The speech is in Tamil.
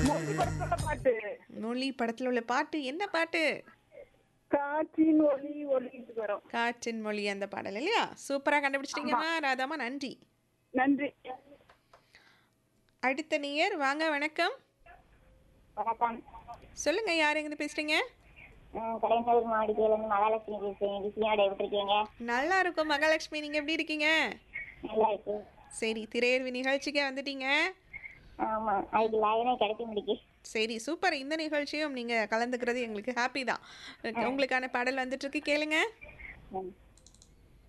மொழி படத்தோட பாட்டு மொழி படத்தில் உள்ள பாட்டு என்ன பாட்டு காற்றின் ஒளி ஒளிட்டு வரும் காற்றின் மொழி அந்த பாடல் இல்லையா சூப்பராக கண்டுபிடிச்சிட்டீங்கம்மா ராதாமா நன்றி நன்றி அடுத்த நேயர் வாங்க வணக்கம் வணக்கம் சொல்லுங்க யார் எங்கிருந்து பேசுறீங்க ம், கலைஞர் மாவட்டத்திலிருந்து மகாலட்சுமி பேசுறேன் டிசியோட எப்படி இருக்கீங்க நல்லா இருக்கும் மகாலட்சுமி நீங்க எப்படி இருக்கீங்க நல்லா இருக்கு சரி திரையர்வி நிகழ்ச்சிக்கே வந்துட்டீங்க ஆமா அதுக்கு லைனே கிடைக்க முடியுது சரி சூப்பர் இந்த நிகழ்ச்சியும் நீங்க கலந்துக்கிறது எங்களுக்கு ஹாப்பி தான் உங்களுக்கான பாடல் வந்துட்டு இருக்கு கேளுங்க ம்.